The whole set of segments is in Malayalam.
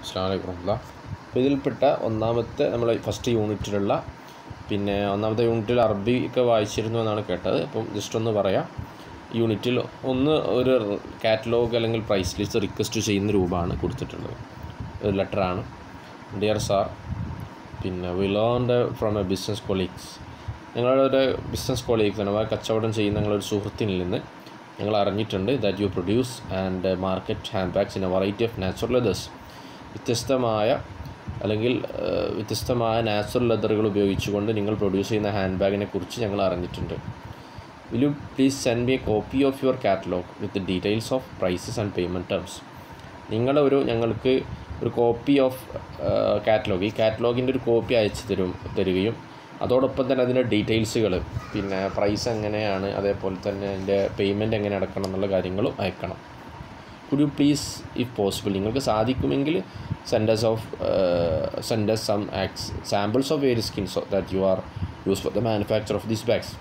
അസ്സാം വലൈക്കും വറഹ്മത്തുള്ളാ അപ്പോൾ ഇതിൽപ്പെട്ട ഒന്നാമത്തെ നമ്മൾ ഫസ്റ്റ് യൂണിറ്റിലുള്ള പിന്നെ ഒന്നാമത്തെ യൂണിറ്റിൽ അറബി ഒക്കെ വായിച്ചിരുന്നു എന്നാണ് കേട്ടത് അപ്പം ജസ്റ്റ് ഒന്ന് പറയാം യൂണിറ്റിൽ ഒന്ന് ഒരു കാറ്റലോഗ് അല്ലെങ്കിൽ പ്രൈസ് ലിസ്റ്റ് റിക്വസ്റ്റ് ചെയ്യുന്ന രൂപമാണ് കൊടുത്തിട്ടുള്ളത് ഒരു ലെറ്ററാണ് ഡിയർ സാർ പിന്നെ we learned from a business colleagues ഞങ്ങളുടെ ഒരു ബിസിനസ് കൊളീഗ്സ് അഥവാ കച്ചവടം ചെയ്യുന്ന ഞങ്ങളൊരു സുഹൃത്തിനിൽ നിന്ന് ഞങ്ങൾ അറിഞ്ഞിട്ടുണ്ട് that you produce and market handbags in a variety of natural leathers വ്യത്യസ്തമായ അല്ലെങ്കിൽ ഏഹ്, വ്യത്യസ്തമായ നാച്ചുറൽ ലെതറുകൾ ഉപയോഗിച്ചുകൊണ്ട് നിങ്ങൾ പ്രൊഡ്യൂസ് ചെയ്യുന്ന ഹാൻഡ് ബാഗിനെ കുറിച്ച് ഞങ്ങൾ അറിഞ്ഞിട്ടുണ്ട് will you please send me a copy of your catalogue with details of prices and payment terms നിങ്ങളുടെ ഒരു ഞങ്ങൾക്ക് ഒരു കോപ്പി ഓഫ് കാറ്റലോഗ് ഈ കാറ്റലോഗിൻ്റെ ഒരു കോപ്പി അയച്ചു തരും തരികയും അതോടൊപ്പം തന്നെ അതിൻ്റെ ഡീറ്റെയിൽസുകൾ പിന്നെ പ്രൈസ് എങ്ങനെയാണ് അതേപോലെ തന്നെ അതിൻ്റെ പേയ്മെൻറ്റ് എങ്ങനെ അടക്കണം എന്നുള്ള കാര്യങ്ങളും അയക്കണം could you please if possible നിങ്ങൾക്ക് സാധിക്കുമെങ്കിൽ senders of senders some axe samples of very skins that you are use for the manufacture of these bags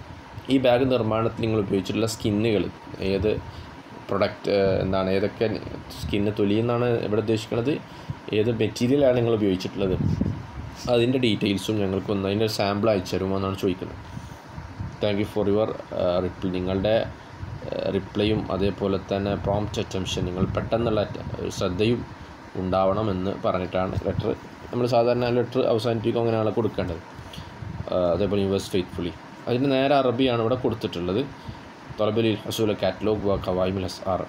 ഈ ബാഗ് നിർമ്മാണത്തിൽ നിങ്ങൾ ഉപയോഗിച്ചിട്ടുള്ള സ്കിന്നുകൾ ഏത് പ്രൊഡക്റ്റ് എന്താണ് ഏതൊക്കെ സ്കിന്ന് തൊലി എന്നാണ് ഇവിടെ ഉദ്ദേശിക്കുന്നത് ഏത് മെറ്റീരിയലാണ് നിങ്ങൾ ഉപയോഗിച്ചിട്ടുള്ളത് അതിൻ്റെ ഡീറ്റെയിൽസും ഞങ്ങൾക്ക് ഒന്ന് അതിൻ്റെ സാമ്പിൾ അയച്ചു തരുമോ എന്നാണ് ചോദിക്കുന്നത് thank you for your reply നിങ്ങളുടെ റിപ്ലൈയും അതേപോലെ തന്നെ പ്രോംപ്റ്റ് അറ്റംഷൻ നിങ്ങൾ പെട്ടെന്നുള്ള att- ശ്രദ്ധയും ഉണ്ടാവണമെന്ന് പറഞ്ഞിട്ടാണ് ലെറ്റർ നമ്മൾ സാധാരണ ലെറ്റർ അവസാനിപ്പിക്കും അങ്ങനെയാണ് കൊടുക്കേണ്ടത് ആ, അതേപോലെ യുവേഴ്സ് ഫെയ്ത്ത്ഫുള്ളി അതിന് നേരെ അറബിയാണ് ഇവിടെ കൊടുത്തിട്ടുള്ളത് തൊലബലി ഹസൂല കാറ്റലോഗ് വ കവായ്മിൽ ഹസ് ആർ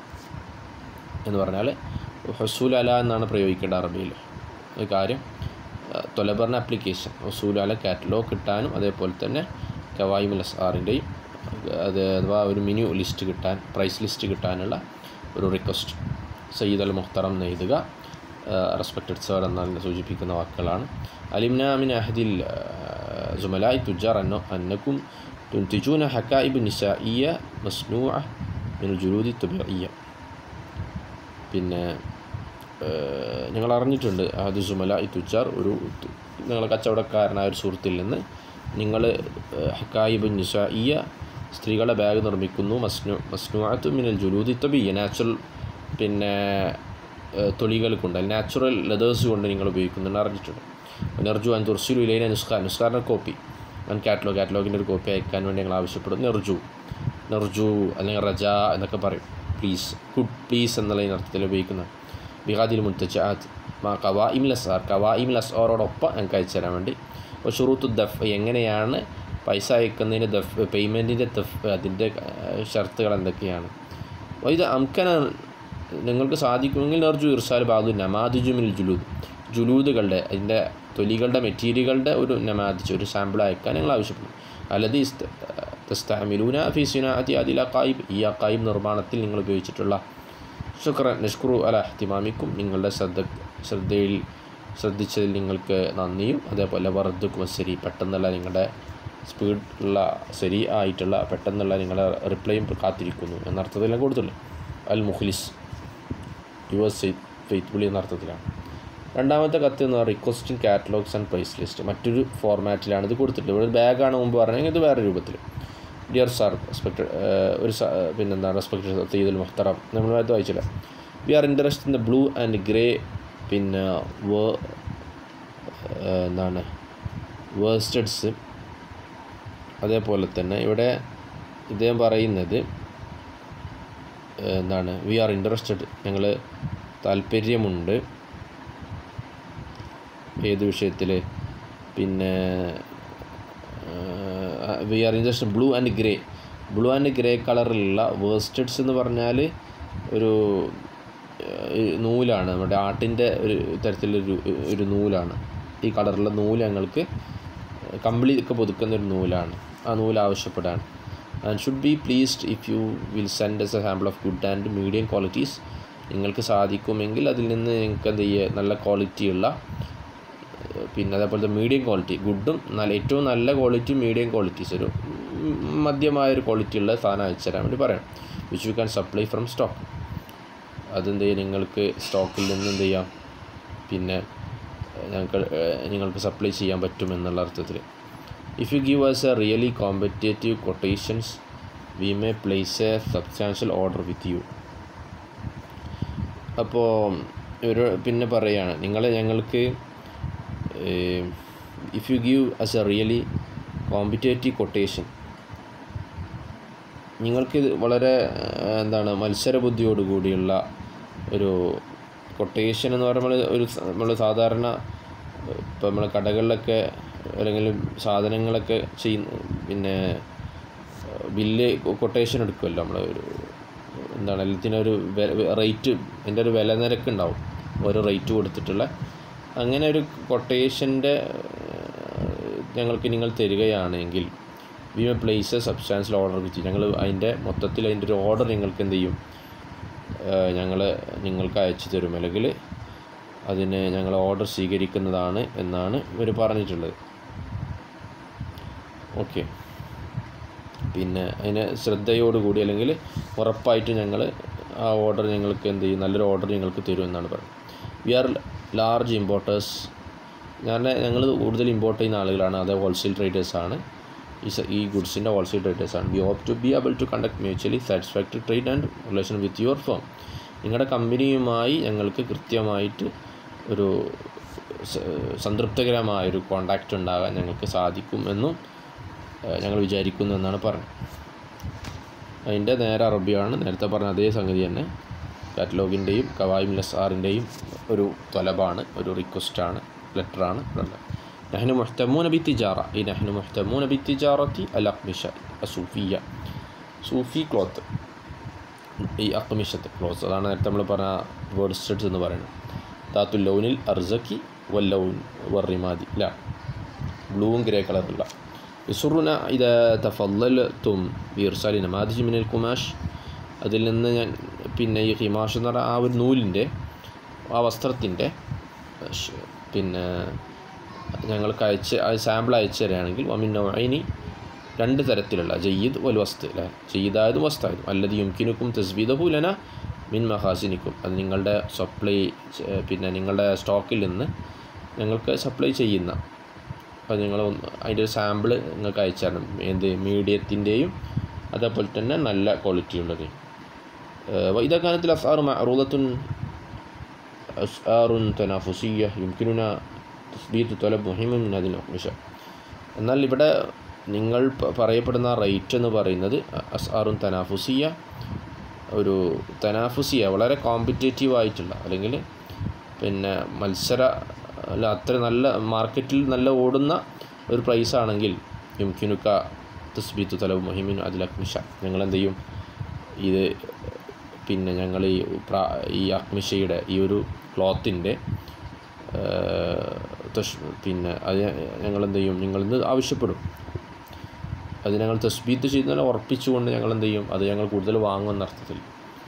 എന്ന് പറഞ്ഞാൽ ഹസൂൽ അല എന്നാണ് പ്രയോഗിക്കേണ്ട അറബിയിൽ ഒരു കാര്യം തൊലബറിന് ആപ്ലിക്കേഷൻ ഹസൂൽ അല കാറ്റലോഗ് കിട്ടാനും അതേപോലെ തന്നെ കവായിമുൽ എസ് ആറിൻ്റെയും അത് അഥവാ ഒരു മെനു ലിസ്റ്റ് കിട്ടാൻ പ്രൈസ് ലിസ്റ്റ് കിട്ടാനുള്ള ഒരു റിക്വസ്റ്റ് സയ്യിദ് അൽ മുഖ്തറം നെയ്തുക റെസ്പെക്റ്റഡ് സർ എന്നതിനെ സൂചിപ്പിക്കുന്ന വാക്കുകളാണ് അലിംന മിൻ അഹദിൽ ജുമലായി തുജാർ അന്നോ അന്നക്കും തുൻതിജൂന ഹക്കായിബ് നിസായിയ മസ്നൂഅ മിൻ ജുലൂദി തുബിയ പിന്നെ ഏഹ്, ഞങ്ങൾ അറിഞ്ഞിട്ടുണ്ട് അത് സുമല ഈ തുച്ചാർ ഒരു തു- ഞങ്ങളെ കച്ചവടക്കാരനായ ഒരു സുഹൃത്തിൽ നിന്ന് നിങ്ങൾ ഹക്കായിബ് നിസായിയ സ്ത്രീകളുടെ ബാഗ് നിർമ്മിക്കുന്നു മസ്നു മസ്നുഅത്ത് മിനൽ ജുലൂദി തബിയ നാച്ചുറൽ പിന്നെ ഏഹ്, തൊലികൾ കൊണ്ട് അല്ലെങ്കിൽ നാച്ചുറൽ ലെതേഴ്സ് കൊണ്ട് നിങ്ങൾ ഉപയോഗിക്കുന്നുണ്ട് അറിഞ്ഞിട്ടുണ്ട് നെർജു ആൻഡ് തുർസിലു ഇലൈന നുസ്ഖാൻ നുസ്ഖാറിൻ്റെ കോപ്പി ഞാൻ കാറ്റലോഗ് കാറ്റലോഗിൻ്റെ ഒരു കോപ്പി അയക്കാൻ വേണ്ടി ഞങ്ങൾ ആവശ്യപ്പെടും നെർജു നെർജു അല്ലെങ്കിൽ റജ എന്നൊക്കെ പറയും പ്ലീസ് ഗുഡ് പ്ലീസ് എന്നുള്ള ഈ അർത്ഥത്തിൽ ഉപയോഗിക്കുന്ന ബിഹാദിൽ മുത്തച്ചാത്ത് മാ കവാ ഇംലസാർ കവാ ഇംലസാറോടൊപ്പം ഞങ്ങൾക്ക് അയച്ചു തരാൻ വേണ്ടി അപ്പോൾ ഷുറൂത്ത് ദഫ് എങ്ങനെയാണ് പൈസ അയക്കുന്നതിന് ദഫ് പേയ്മെൻറ്റിൻ്റെ ദഫ് അതിൻ്റെ ഏഹ്, ഷർത്തുകൾ എന്തൊക്കെയാണ് അപ്പോൾ ഇത് അംക്കന നിങ്ങൾക്ക് സാധിക്കുമെങ്കിൽ നെർജു ഇർസാൽ ബാദു നമാദിജുമിൽ ജുലൂദ് ജുലൂദുകളുടെ അതിൻ്റെ തൊലികളുടെ മെറ്റീരിയലുകളുടെ ഒരു നമാദിച്ച് ഒരു സാമ്പിൾ അയക്കാൻ ഞങ്ങൾ ആവശ്യപ്പെടും അല്ലത് തസ്താമിലൂന ഫീസിനാത്തി അതിൽ അക്കായിബ് ഈ അക്കായിബ് നിർമ്മാണത്തിൽ നിങ്ങൾ ഉപയോഗിച്ചിട്ടുള്ള ശുക്രൻ നിഷ്കുറു അല അഹ്തിമാമിക്കും നിങ്ങളുടെ ശ്രദ്ധ ശ്രദ്ധയിൽ ശ്രദ്ധിച്ചതിൽ നിങ്ങൾക്ക് നന്ദിയും അതേപോലെ വർദ്ധക്കും ശരി പെട്ടെന്നുള്ള നിങ്ങളുടെ സ്പീഡ് ഉള്ള ശരി ആയിട്ടുള്ള പെട്ടെന്നുള്ള നിങ്ങളുടെ റിപ്ലൈയും കാത്തിരിക്കുന്നു എന്നർത്ഥത്തിലാണ് കൊടുത്തുള്ളൂ അൽ മുഖ്ലിസ് യുവേഴ്സ് ഫെയ്ത്ത്ഫുള്ളി എന്ന അർത്ഥത്തിലാണ് രണ്ടാമത്തെ കത്ത് എന്ന് പറഞ്ഞാൽ requesting catalogues and price list മറ്റൊരു ഫോർമാറ്റിലാണ് ഇത് കൊടുത്തിട്ടുള്ളത് ഇവിടെ ബാഗാണ് മുമ്പ് പറഞ്ഞെങ്കിൽ ഇത് വേറെ രൂപത്തിൽ ഡിയർ സാർ റെസ്പെക്ട് ഒരു സ- പിന്നെന്താ റെസ്പെക്ട് സയ്യിദുൽ മുഖ്തറം നമ്മൾ അത് വായിച്ചില്ല we are interest in the blue and grey പിന്നെ വേ എന്താണ് വേസ്റ്റഡ്സ് അതേപോലെ തന്നെ ഇവിടെ ഇദ്ദേഹം പറയുന്നത് ഏഹ് എന്താണ് വി ആർ ഇൻട്രസ്റ്റഡ് ഞങ്ങൾ താല്പര്യമുണ്ട് ഏത് വിഷയത്തിൽ പിന്നെ we are interested blue and grey blue and grey കളറിലുള്ള വേസ്റ്റഡ്സ് എന്ന് പറഞ്ഞാൽ ഒരു ഏഹ്, നൂലാണ് നമ്മുടെ ആട്ടിൻ്റെ ഒരു തരത്തിലൊരു ഒരു നൂലാണ് ഈ കളറിലുള്ള നൂല് ഞങ്ങൾക്ക് കമ്പിളി ഒക്കെ പുതുക്കുന്ന ഒരു നൂലാണ് ആ നൂല് ആവശ്യപ്പെടാൻ and should be pleased if you will send us a sample of good and medium qualities നിങ്ങൾക്ക് സാധിക്കുമെങ്കിൽ അതിൽ നിന്ന് നിങ്ങൾക്ക് എന്ത് ചെയ്യുക നല്ല ക്വാളിറ്റിയുള്ള ഏഹ് പിന്നെ അതേപോലത്തെ മീഡിയം ക്വാളിറ്റി ഗുഡും നല്ല ഏറ്റവും നല്ല ക്വാളിറ്റി മീഡിയം ക്വാളിറ്റീസ് ഒരു ഉം, മധ്യമായ ഒരു ക്വാളിറ്റി ഉള്ള സാധനം അയച്ചു തരാൻ വേണ്ടി പറയാം which you can supply from stock അതെന്ത് ചെയ്യുക നിങ്ങൾക്ക് സ്റ്റോക്കിൽ നിന്ന് എന്ത് ചെയ്യാം പിന്നെ ഏഹ്, ഞങ്ങൾക്ക് ഏഹ്, നിങ്ങൾക്ക് സപ്ലൈ ചെയ്യാൻ പറ്റും എന്നുള്ള അർത്ഥത്തിൽ if you give us a really competitive quotations we may place a substantial order with you അപ്പോൾ ഒരു പിന്നെ പറയുകയാണ് നിങ്ങൾ ഞങ്ങൾക്ക് if you give us a really competitive quotation നിങ്ങൾക്ക് ഇത് വളരെ ഏഹ്, എന്താണ് മത്സരബുദ്ധിയോട് കൂടിയുള്ള ഒരു കൊട്ടേഷൻ എന്ന് പറയുമ്പോൾ ഒരു നമ്മൾ സാധാരണ ഇപ്പോൾ നമ്മൾ കടകളിലൊക്കെ അല്ലെങ്കിൽ സാധനങ്ങളൊക്കെ ചെയ്യുന്ന പിന്നെ ബില്ല് കൊട്ടേഷൻ എടുക്കുമല്ലോ നമ്മൾ ഒരു എന്താണ് എല്ലാത്തിനും ഒരു റേറ്റ് അതിൻ്റെ ഒരു വില നിരക്ക് ഉണ്ടാവും ഓരോ റേറ്റ് കൊടുത്തിട്ടുള്ള അങ്ങനെ ഒരു കൊട്ടേഷൻ്റെ ഞങ്ങൾക്ക് നിങ്ങൾ തരികയാണെങ്കിൽ we may place a substantial order with ഞങ്ങൾ അതിൻ്റെ മൊത്തത്തിൽ അതിൻ്റെ ഒരു ഓർഡർ നിങ്ങൾക്ക് എന്ത് ചെയ്യും ഞങ്ങൾ നിങ്ങൾക്ക് അയച്ചു തരും അല്ലെങ്കിൽ അതിന് ഞങ്ങൾ ഓർഡർ സ്വീകരിക്കുന്നതാണ് എന്നാണ് ഇവർ പറഞ്ഞിട്ടുള്ളത് ഓക്കെ പിന്നെ അതിന് ശ്രദ്ധയോടുകൂടി അല്ലെങ്കിൽ ഉറപ്പായിട്ട് ഞങ്ങൾ ആ ഓർഡർ ഞങ്ങൾക്ക് എന്ത് ചെയ്യും നല്ലൊരു ഓർഡർ ഞങ്ങൾക്ക് തരും എന്നാണ് പറയുന്നത് വി ആർ ലാർജ് ഇമ്പോർട്ടേഴ്സ് ഞാൻ ഞങ്ങൾ കൂടുതൽ ഇമ്പോർട്ട് ചെയ്യുന്ന ആളുകളാണ് അത് ഹോൾസെയിൽ ട്രേഡേഴ്സാണ് ഈ സ- ഈ ഗുഡ്സിൻ്റെ ഹോൾസെയിൽ ട്രേഡേഴ്സാണ് we hope to be able to conduct mutually satisfactory trade and relation with your firm നിങ്ങളുടെ കമ്പനിയുമായി ഞങ്ങൾക്ക് കൃത്യമായിട്ട് ഒരു സ- സംതൃപ്തികരമായൊരു കോണ്ടാക്റ്റ് ഉണ്ടാകാൻ ഞങ്ങൾക്ക് സാധിക്കും എന്നും ഏഹ്, ഞങ്ങൾ വിചാരിക്കുന്നു എന്നാണ് പറഞ്ഞത് അതിൻ്റെ നേരെ അറബിയാണ് നേരത്തെ പറഞ്ഞ അതേ സംഗതി തന്നെ കാറ്റലോഗിൻ്റെയും കവായിം ലസാറിൻ്റെയും ഒരു തൊലബാണ് ഒരു റിക്വസ്റ്റാണ് ലെറ്ററാണ് ഉള്ളത് നഹ്നു മുഹ്തമൂന ബി തിജാറ ഈ നഹ്നു മുഹ്തമൂന ബി തിജാറത്തി അൽ അക്മിഷ അസൂഫിയ സൂഫി ക്ലോത്ത് ഈ അക്മിഷത്ത് ക്ലോത്ത് അതാണ് നേരത്തെ നമ്മൾ പറഞ്ഞ വേർഡ് സ്റ്റഡ്സ് എന്ന് പറയുന്നത് താത്തുൽ ലൗനിൽ അർസക്കി വല്ലൗൻ വർറിമാദി ഇല്ല ബ്ലൂവും ഗ്രേ കളറുള്ള യസുറുന ഇത് തഫല്ലത്തും ബീർസാലി നമാദിജ് മിനൽ കുമാഷ് അതിൽ നിന്ന് ഞാൻ പിന്നെ ഈ ഹിമാഷ് എന്ന് പറഞ്ഞ ആ ഒരു നൂലിൻ്റെ ആ വസ്ത്രത്തിൻ്റെ ഷ്- പിന്നെ ഞങ്ങൾക്ക് അയച്ച് ആ സാമ്പിൾ അയച്ചു തരികയാണെങ്കിൽ വമിൻ നൗഐനി രണ്ട് തരത്തിലുള്ള ജയ്യിദ് വൽ വസ്ത് അല്ലേ ജയ്യിദായതും വസ്തായതും അല്ലത് യുംകിനുക്കും തസ്ബീദഹു ലന മിൻ മഹാസിനിക്കും അത് നിങ്ങളുടെ സപ്ലൈ ചെ- പിന്നെ നിങ്ങളുടെ സ്റ്റോക്കിൽ നിന്ന് ഞങ്ങൾക്ക് സപ്ലൈ ചെയ്യുന്ന അപ്പോൾ നിങ്ങൾ ഒന്ന് അതിൻ്റെ ഒരു സാമ്പിൾ നിങ്ങൾക്ക് അയച്ചു തരണം എന്ത് മീഡിയത്തിൻ്റെയും അതേപോലെ തന്നെ നല്ല ക്വാളിറ്റി ഉള്ളത് وإذا كانت الأسعار معروضة أسعار تنافسية يمكننا تثبيت طلب مهم من هذه الأقمشة എന്നാൽ ഇവിടെ നിങ്ങൾ പ- പറയപ്പെടുന്ന റേറ്റ് എന്ന് പറയുന്നത് അസ്ആറുൻ തനാഫുസിയ ഒരു തനാഫുസിയ വളരെ കോമ്പറ്റേറ്റീവ് ആയിട്ടുള്ള അല്ലെങ്കിൽ പിന്നെ മത്സര അല്ല അത്ര നല്ല മാർക്കറ്റിൽ നല്ല ഓടുന്ന ഒരു പ്രൈസ് ആണെങ്കിൽ യുംകിനുക്ക തസ്ബീത്തു തലവ് മഹിമിൻ അതിൽ അക്മിഷ ഞങ്ങൾ എന്ത് ചെയ്യും ഇത് പിന്നെ ഞങ്ങൾ ഈ പ്രാ ഈ അക്മിഷയുടെ ഈ ഒരു ക്ലോത്തിൻ്റെ പിന്നെ അത് ഞങ്ങൾ എന്ത് ചെയ്യും നിങ്ങൾ ഇന്ന് ആവശ്യപ്പെടും അത് ഞങ്ങൾ തസ്ബീത്ത് ചെയ്യുന്നതിനെ ഉറപ്പിച്ചുകൊണ്ട് ഞങ്ങൾ എന്ത് ചെയ്യും അത് ഞങ്ങൾ കൂടുതൽ വാങ്ങുമെന്ന അർത്ഥത്തിൽ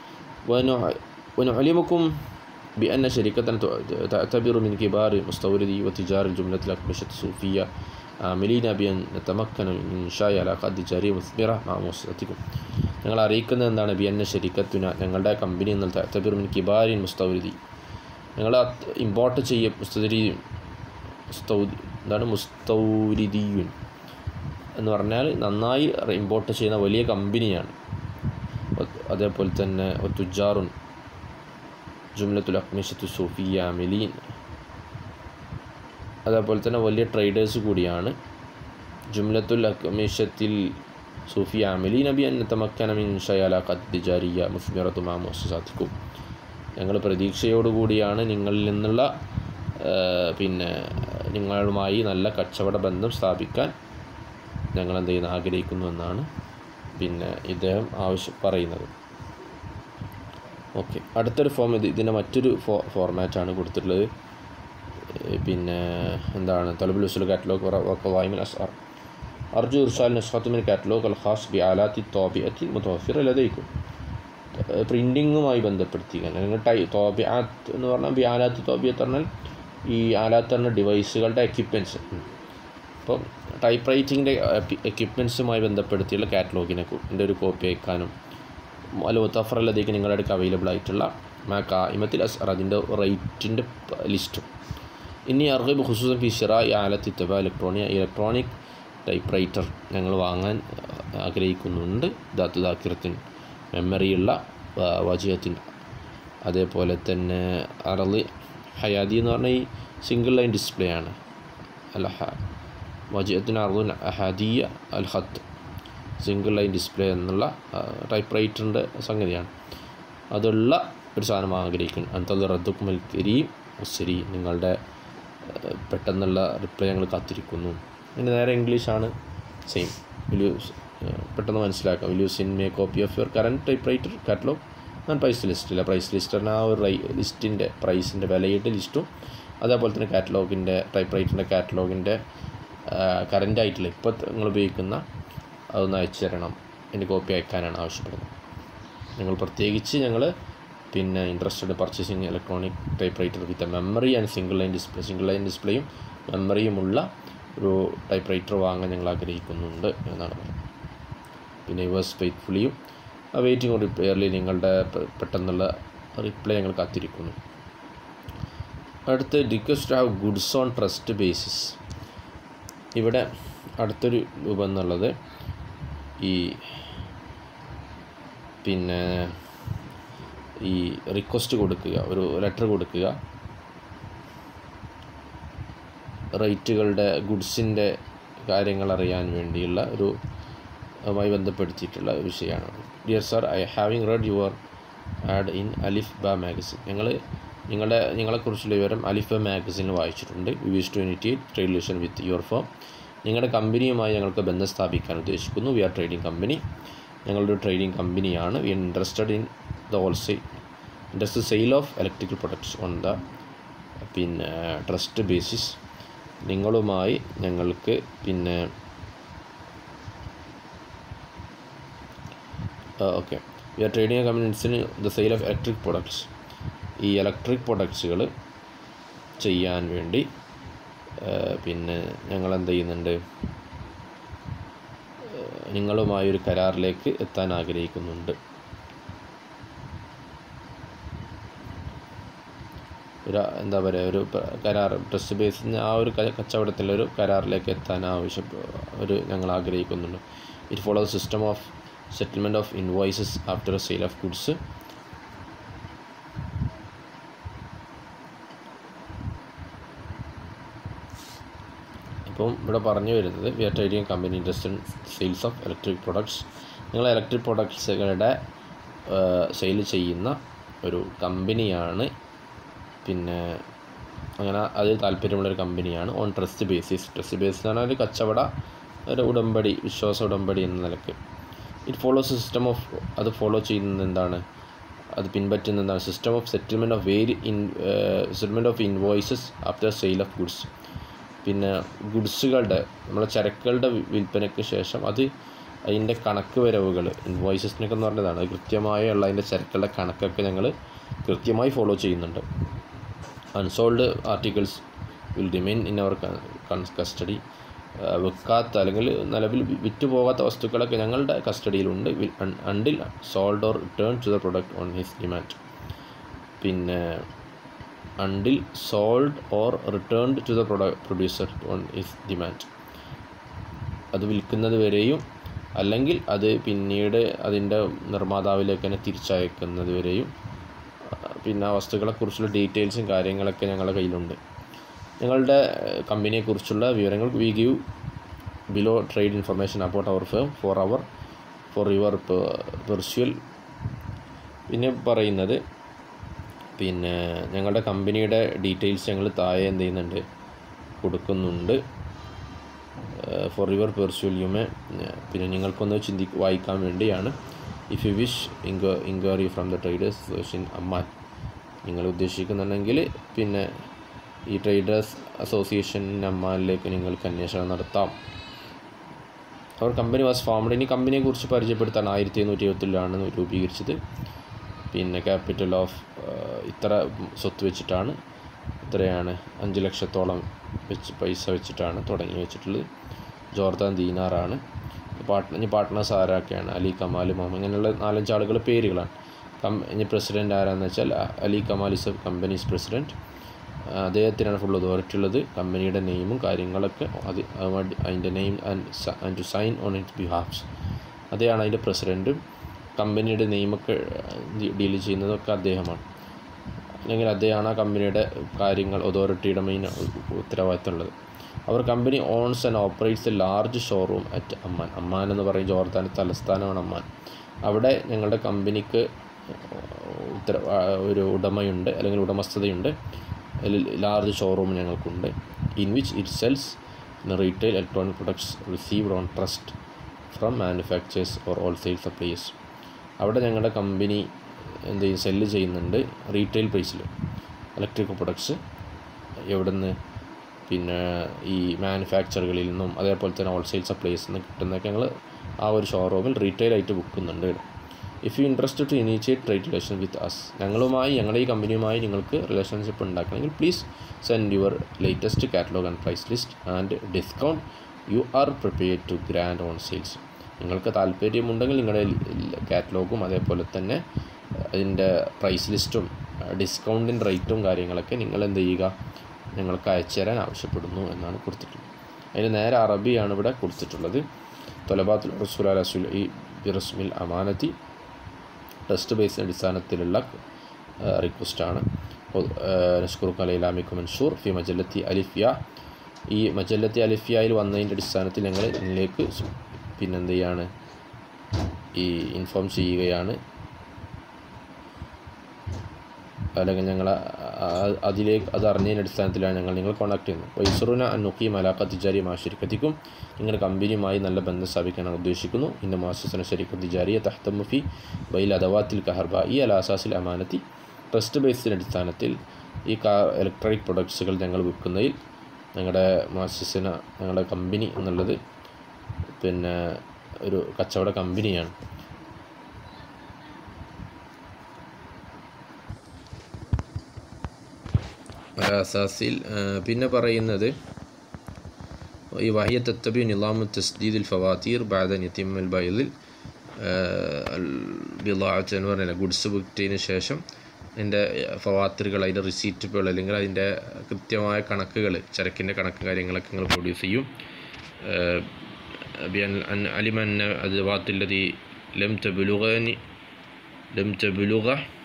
ونعلمكم بأن شركة تعتبر من كبار مستوردي وتجار الجملة الأقمشة الصوفية عاملين بأن نتمكن من إنشاء علاقات تجارية مثمرة مع مؤسستكم ഞങ്ങൾ അറിയിക്കുന്നത് എന്താണ് ബി എൻ എ ശരിക്കത്തുന ഞങ്ങളുടെ കമ്പനി എന്നാൽ തബിർ മിൻ കിബാരിൻ മുസ്തൗരിദി ഞങ്ങൾ ഇമ്പോർട്ട് ചെയ്യ മുസ്തരി മുസ്തൗദി എന്താണ് മുസ്തൗരിദിയുൻ എന്ന് പറഞ്ഞാൽ നന്നായി ഇമ്പോർട്ട് ചെയ്യുന്ന വലിയ കമ്പനിയാണ് അതേപോലെ തന്നെ തുജാറുൻ ജുംലത്തുൽ അക്മിഷത്തു സൂഫിയ മിലീൻ അതേപോലെ തന്നെ വലിയ ട്രേഡേഴ്സ് കൂടിയാണ് ജുംലത്തുൽ അക്മിഷത്തിൽ സൂഫി ആമിലി നബി അൻ തമക്കന മിൻ ഷയാലാഖത്ത് തിജാരിയ മുസ്മിറത്തു മാമോസ് സാധിക്കും ഞങ്ങൾ പ്രതീക്ഷയോടുകൂടിയാണ് നിങ്ങളിൽ നിന്നുള്ള ആ, പിന്നെ നിങ്ങളുമായി നല്ല കച്ചവട ബന്ധം സ്ഥാപിക്കാൻ ഞങ്ങൾ എന്ത് ചെയ്യുന്നു ആഗ്രഹിക്കുന്നു എന്നാണ് പിന്നെ ഇദ്ദേഹം ആവശ്യം പറയുന്നത് ഓക്കെ അടുത്തൊരു ഫോം ഇത് ഇതിൻ്റെ മറ്റൊരു ഫോ ഫോർമാറ്റാണ് കൊടുത്തിട്ടുള്ളത് ഏ, പിന്നെ എന്താണ് തലബുൽ ഉസുൽ കാറ്റലോഗ് വായ്മൽ അസ്ആർ أرجو إرسال نسخة من الكاتالوج الخاص بآلات الطابعة المتوفرة لديكم പ്രിൻറ്റിങ്ങുമായി ബന്ധപ്പെടുത്തിക്കുക അല്ലെങ്കിൽ ടൈ തോബിയാത്ത് എന്ന് പറഞ്ഞാൽ ബി ആലാത്ത് തോബിയത്ത് പറഞ്ഞാൽ ഈ ആലാത്ത് പറഞ്ഞ ഡിവൈസുകളുടെ എക്യുപ്മെൻറ്റ്സ് അപ്പോൾ ടൈപ്പ് റൈറ്റിങ്ങിൻ്റെ എക്യുപ്മെൻറ്റ്സുമായി ബന്ധപ്പെടുത്തിയുള്ള കാറ്റലോഗിനെ എൻ്റെ ഒരു കോപ്പി അയക്കാനും അല്ല മുത്തഫറല്ലതേക്ക് നിങ്ങളുടെ അടുക്ക് അവൈലബിൾ ആയിട്ടുള്ള മാ കായിമത്തിൽ അസ്അർ അതിൻ്റെ റേറ്റിൻ്റെ ലിസ്റ്റും ഇനി അർഹബ് ഖുസൂസൻ ഫി ഷിറ ഈ ആലത്ത് ഇത്തബ ഇലക്ട്രോണിയ ഇലക്ട്രോണിക് ടൈപ്പ് റൈറ്റർ ഞങ്ങൾ വാങ്ങാൻ ആഗ്രഹിക്കുന്നുണ്ട് ദാത്ത് ദാക്കിറത്തിന് മെമ്മറിയുള്ള വജീഹത്തിൻ്റെ അതേപോലെ തന്നെ അറളി ഹയാദി എന്ന് പറഞ്ഞാൽ ഈ സിംഗിൾ ലൈൻ ഡിസ്പ്ലേ ആണ് അൽ വജിയത്തിന് അറുതുൻ അഹദിയ അൽ ഹത്ത് സിംഗിൾ ലൈൻ ഡിസ്പ്ലേ എന്നുള്ള ടൈപ്പ് റൈറ്ററിൻ്റെ സംഗതിയാണ് അതുള്ള ഒരു സാധനം ആഗ്രഹിക്കുന്നു അന്തത് റദ്ദുക്കുമൽ കരീം ശരി നിങ്ങളുടെ ഏഹ്, പെട്ടെന്നുള്ള റിപ്ലൈ ഞങ്ങൾ കാത്തിരിക്കുന്നു പിന്നെ നേരെ ഇംഗ്ലീഷാണ് സെയിം വിൽ യു പെട്ടെന്ന് മനസ്സിലാക്കാം will you send me copy of your current typewriter catalogue ഞാൻ പ്രൈസ് ലിസ്റ്റില്ല പ്രൈസ് ലിസ്റ്റ് പറഞ്ഞാൽ ആ ഒരു റൈ ലിസ്റ്റിൻ്റെ പ്രൈസിൻ്റെ വിലയുടെ ലിസ്റ്റും അതേപോലെ തന്നെ കാറ്റലോഗിൻ്റെ ടൈപ്പ് റൈറ്ററിൻ്റെ കാറ്റലോഗിൻ്റെ കറൻ്റ് ആയിട്ടുള്ള ഇപ്പോൾ നിങ്ങൾ ഉപയോഗിക്കുന്ന അതൊന്ന് അയച്ചു തരണം എൻ്റെ കോപ്പി അയക്കാനാണ് ആവശ്യപ്പെടുന്നത് ഞങ്ങൾ പ്രത്യേകിച്ച് ഞങ്ങൾ പിന്നെ interested purchasing electronic typewriter with memory and single line display single line ഡിസ്പ്ലേയും മെമ്മറിയുമുള്ള ഒരു ടൈപ്പ് റൈറ്റർ വാങ്ങാൻ ഞങ്ങൾ ആഗ്രഹിക്കുന്നുണ്ട് എന്നാണ് പറയുന്നത് പിന്നെ യുവേഴ്സ് ഫെയ്ത്ത്ഫുള്ളിയും വെയിറ്റിംഗ് റിപ്പയർലി നിങ്ങളുടെ പെ- പെട്ടെന്നുള്ള റിപ്ലൈ ഞങ്ങൾ കാത്തിരിക്കുന്നു അടുത്ത് request have goods on trust basis ഇവിടെ അടുത്തൊരു രൂപം എന്നുള്ളത് ഈ പിന്നെ ഈ റിക്വസ്റ്റ് കൊടുക്കുക ഒരു ലെറ്റർ കൊടുക്കുക റേറ്റുകളുടെ ഗുഡ്സിൻ്റെ കാര്യങ്ങൾ അറിയാൻ വേണ്ടിയുള്ള ഒരു അതുമായി ബന്ധപ്പെടുത്തിയിട്ടുള്ള ഒരു വിഷയമാണ് dear sir I having read your ad in അലിഫ് ബ മാഗസിൻ ഞങ്ങൾ നിങ്ങളുടെ നിങ്ങളെക്കുറിച്ചുള്ള വിവരം അലിഫ് ബ മാഗസിനിൽ വായിച്ചിട്ടുണ്ട് we wish to initiate trade relation with your firm നിങ്ങളുടെ കമ്പനിയുമായി ഞങ്ങൾക്ക് ബന്ധം സ്ഥാപിക്കാൻ ഉദ്ദേശിക്കുന്നു വി ആർ ട്രേഡിംഗ് കമ്പനി ഞങ്ങളുടെ ഒരു ട്രേഡിംഗ് കമ്പനിയാണ് we interested in the wholesale interest sale of electrical products on the പിന്നെ ട്രസ്റ്റ് ബേസിസ് നിങ്ങളുമായി ഞങ്ങൾക്ക് പിന്നെ ഓക്കെ വി ആർ ട്രേഡിംഗ് കമ്പനീസിന് the sale of electric products ഈ ഇലക്ട്രിക് പ്രൊഡക്ട്സുകൾ ചെയ്യാൻ വേണ്ടി ആ, പിന്നെ ഞങ്ങൾ എന്ത് ചെയ്യുന്നുണ്ട് ആ, നിങ്ങളുമായി ഒരു കരാറിലേക്ക് എത്താൻ ആഗ്രഹിക്കുന്നുണ്ട് ഒരു എന്താ പറയുക ഒരു പ- കരാർ ട്രസ്റ്റ് ബേസിന് ആ ഒരു ക- കച്ചവടത്തിലൊരു കരാറിലേക്ക് എത്താൻ ആവശ്യം ഒരു ഞങ്ങൾ ആഗ്രഹിക്കുന്നുണ്ട് it follow system of settlement of invoices after sale of goods ഇപ്പം ഇവിടെ പറഞ്ഞു വരുന്നത് we are trading company interest in sales of electric products നിങ്ങൾ ഇലക്ട്രിക് പ്രൊഡക്ട്സുകളുടെ സെയിൽ ചെയ്യുന്ന ഒരു കമ്പനിയാണ് പിന്നെ അങ്ങനെ അതിൽ താല്പര്യമുള്ളൊരു കമ്പനിയാണ് on trust basis trust basis എന്ന് പറഞ്ഞാൽ ഒരു കച്ചവട ഒരു ഉടമ്പടി വിശ്വാസ ഉടമ്പടി എന്ന നിലക്ക് ഇറ്റ് ഫോളോസ് സിസ്റ്റം ഓഫ് അത് ഫോളോ ചെയ്യുന്നത് എന്താണ് അത് പിൻപറ്റുന്ന എന്താണ് system of settlement of very in settlement of invoices after sale of goods പിന്നെ ഗുഡ്സുകളുടെ നമ്മളെ ചരക്കുകളുടെ വി- വിൽപ്പനയ്ക്ക് ശേഷം അത് അതിൻ്റെ കണക്ക് വരവുകൾ ഇൻവോയ്സസിനൊക്കെ എന്ന് പറഞ്ഞതാണ് അത് കൃത്യമായുള്ള അതിൻ്റെ ചരക്കുകളുടെ കണക്കൊക്കെ ഞങ്ങൾ കൃത്യമായി ഫോളോ ചെയ്യുന്നുണ്ട് unsold articles will remain in our custody വെക്കാത്ത അല്ലെങ്കിൽ നിലവിൽ വി- വിറ്റ് പോകാത്ത വസ്തുക്കളൊക്കെ ഞങ്ങളുടെ കസ്റ്റഡിയിലുണ്ട് until sold or return to the product on his demand പിന്നെ until sold or returned to the producer on his demand അത് വിൽക്കുന്നത് വരെയും അല്ലെങ്കിൽ അത് പിന്നീട് അതിൻ്റെ നിർമ്മാതാവിലേക്ക് തന്നെ തിരിച്ചയക്കുന്നത് വരെയും ആ, പിന്നെ ആ വസ്തുക്കളെക്കുറിച്ചുള്ള ഡീറ്റെയിൽസും കാര്യങ്ങളൊക്കെ ഞങ്ങളുടെ കയ്യിലുണ്ട് ഞങ്ങളുടെ ഏഹ്, കമ്പനിയെക്കുറിച്ചുള്ള വിവരങ്ങൾ we give below trade information about our firm for our for your perusal പിന്നെ പറയുന്നത് പിന്നെ ഞങ്ങളുടെ കമ്പനിയുടെ ഡീറ്റെയിൽസ് ഞങ്ങൾ താഴെ എന്ത് ചെയ്യുന്നുണ്ട് കൊടുക്കുന്നുണ്ട് ഫോർ യുവർ പെർസ്വൽ യുമേ പിന്നെ നിങ്ങൾക്കൊന്ന് ചിന്തി വായിക്കാൻ വേണ്ടിയാണ് ഇഫ് യു വിഷ് ഇൻക്വ inquiry from the traders association Amman നിങ്ങൾ ഉദ്ദേശിക്കുന്നുണ്ടെങ്കിൽ പിന്നെ ഈ ട്രേഡേഴ്സ് അസോസിയേഷൻ അമ്മാനിലേക്ക് നിങ്ങൾക്ക് അന്വേഷണം നടത്താം അവർ കമ്പനി വാസ് ഫോംഡ് ഇനി കമ്പനിയെക്കുറിച്ച് പരിചയപ്പെടുത്താൻ ആയിരത്തി എണ്ണൂറ്റി എഴുപത്തിലാണ് രൂപീകരിച്ചത് പിന്നെ ക്യാപിറ്റൽ ഓഫ് ഇത്ര സ്വത്ത് വെച്ചിട്ടാണ് ഇത്രയാണ് അഞ്ച് ലക്ഷത്തോളം വെച്ച് പൈസ വെച്ചിട്ടാണ് തുടങ്ങി വെച്ചിട്ടുള്ളത് ജോർദാൻ ദീനാറാണ് പാർട്ട്ണർ ഇനി പാർട്ട്നേഴ്സ് ആരൊക്കെയാണ് അലി കമാൽ മുഹമ്മദ് ഇങ്ങനെയുള്ള നാലഞ്ച് ആളുകൾ പേരുകളാണ് കം ഇനി പ്രസിഡൻ്റ് ആരാന്ന് വെച്ചാൽ Ali Kamal is company's president അദ്ദേഹത്തിനാണ് ഫുൾ അതോറിറ്റി ഉള്ളത് കമ്പനിയുടെ നെയിമും കാര്യങ്ങളൊക്കെ അത് അതുമായിട്ട് അതിൻ്റെ name and to sign on it behalfs അദ്ദേഹമാണ് അതിൻ്റെ പ്രസിഡൻറ്റും കമ്പനിയുടെ നെയിമൊക്കെ ഡീൽ ചെയ്യുന്നതൊക്കെ അദ്ദേഹമാണ് അല്ലെങ്കിൽ അദ്ദേഹമാണ് ആ കമ്പനിയുടെ കാര്യങ്ങൾ അതോറിറ്റിയുടെ മെയിൻ ഉത്തരവാദിത്തമുള്ളത് our company owns and operates a large showroom at Amman Amman എന്ന് പറയും ജോർദാൻ തലസ്ഥാനമാണ് അമ്മാൻ അവിടെ ഞങ്ങളുടെ കമ്പനിക്ക് ഉത്തര ഒരു ഉടമയുണ്ട് അല്ലെങ്കിൽ ഉടമസ്ഥതയുണ്ട് ലാർജ് ഷോറൂം ഞങ്ങൾക്കുണ്ട് in which it sells retail electronic products received on trust from manufacturers or wholesale suppliers അവിടെ ഞങ്ങളുടെ കമ്പനി എന്ത് ചെയ്യും സെല്ല് ചെയ്യുന്നുണ്ട് റീറ്റെയിൽ പ്രൈസിൽ ഇലക്ട്രിക് പ്രൊഡക്ട്സ് എവിടെ നിന്ന് പിന്നെ ഈ മാനുഫാക്ചറുകളിൽ നിന്നും അതേപോലെ തന്നെ ഹോൾസെയിൽ സപ്ലൈസിൽ നിന്ന് കിട്ടുന്നതൊക്കെ ഞങ്ങൾ ആ ഒരു ഷോറൂമിൽ റീറ്റെയിൽ ആയിട്ട് ബുക്കുന്നുണ്ട് if you interest to initiate trade relation with us ഞങ്ങളുമായി ഞങ്ങളുടെ ഈ കമ്പനിയുമായി നിങ്ങൾക്ക് റിലേഷൻഷിപ്പ് ഉണ്ടാക്കണമെങ്കിൽ please send your latest catalogue and price list and discount you are prepared to grant on sales നിങ്ങൾക്ക് താല്പര്യമുണ്ടെങ്കിൽ നിങ്ങളുടെ കാറ്റലോഗും അതേപോലെ തന്നെ അതിൻ്റെ പ്രൈസ് ലിസ്റ്റും ഡിസ്കൗണ്ടിൻ്റെ റേറ്റും കാര്യങ്ങളൊക്കെ നിങ്ങൾ എന്ത് ചെയ്യുക ഞങ്ങൾക്ക് അയച്ചു തരാൻ ആവശ്യപ്പെടുന്നു എന്നാണ് കൊടുത്തിട്ടുള്ളത് അതിന് നേരെ അറബിയാണ് ഇവിടെ കൊടുത്തിട്ടുള്ളത് തൊലബാത്തുൽ റസൂൽ റസൂൽ ഈ ബിറസ്മിൽ അമാനത്തി ടെസ്റ്റ് ബേസിൻ്റെ അടിസ്ഥാനത്തിലുള്ള റിക്വസ്റ്റാണ് നഷ്കുർ കലയിലാമിക്കു മൻഷൂർ ഫി മജല്ലത്തി അലിഫിയ ഈ മജല്ലത്തി അലിഫിയയിൽ വന്നതിൻ്റെ അടിസ്ഥാനത്തിൽ ഞങ്ങൾ ഇതിലേക്ക് പിന്നെന്ത് ചെയ്യാണ് ഈ ഇൻഫോം ചെയ്യുകയാണ് അല്ലെങ്കിൽ ഞങ്ങൾ അതിലേക്ക് അത് അറിഞ്ഞതിൻ്റെ അടിസ്ഥാനത്തിലാണ് ഞങ്ങൾ നിങ്ങൾ കോൺടാക്ട് ചെയ്യുന്നത് വൈസുറുന അന്നുക്കി മലാക്ക തിജാരി മാശരിക്കത്തിക്കും നിങ്ങളുടെ കമ്പനിയുമായി നല്ല ബന്ധം സ്ഥാപിക്കാൻ ഉദ്ദേശിക്കുന്നു ഇന്ന് മാസസന ശരിക്കും തിജാരിയ തഹ്തമുഫി ബൈൽ അദവാത്തിൽ കഹർബ ഈ അലാസാസിൽ അമാനത്തി ട്രസ്റ്റ് ബേസിൻ്റെ അടിസ്ഥാനത്തിൽ ഈ കാർ ഇലക്ട്രോണിക് പ്രൊഡക്ട്സുകൾ ഞങ്ങൾ വിൽക്കുന്നതിൽ ഞങ്ങളുടെ മാസിസിന ഞങ്ങളുടെ കമ്പനി എന്നുള്ളത് പിന്നെ ഒരു കച്ചവട കമ്പനിയാണ് അസാസിൽ പിന്നെ പറയുന്നത് ഈ വഹിയ തത്തബി നിലാമു തസ്ദീദുൽ ഫവാത്തീർ ബാദൻ യത്തിമൽ ബൈദിൽ ബിലാഅത്ത് എന്ന് പറഞ്ഞാൽ ഗുഡ്സ് ബുക്കിന് ശേഷം അതിൻ്റെ ഫവാത്തിറുകൾ അതിൻ്റെ റിസീറ്റുകൾ അല്ലെങ്കിൽ അതിൻ്റെ കൃത്യമായ കണക്കുകൾ ചരക്കിൻ്റെ കണക്ക് കാര്യങ്ങളൊക്കെ നിങ്ങൾ പ്രൊഡ്യൂസ് ചെയ്യും അലിമൻ അത് വാത്തില്ലതി ലം തബുലുഗനി ലം തബുലുഗ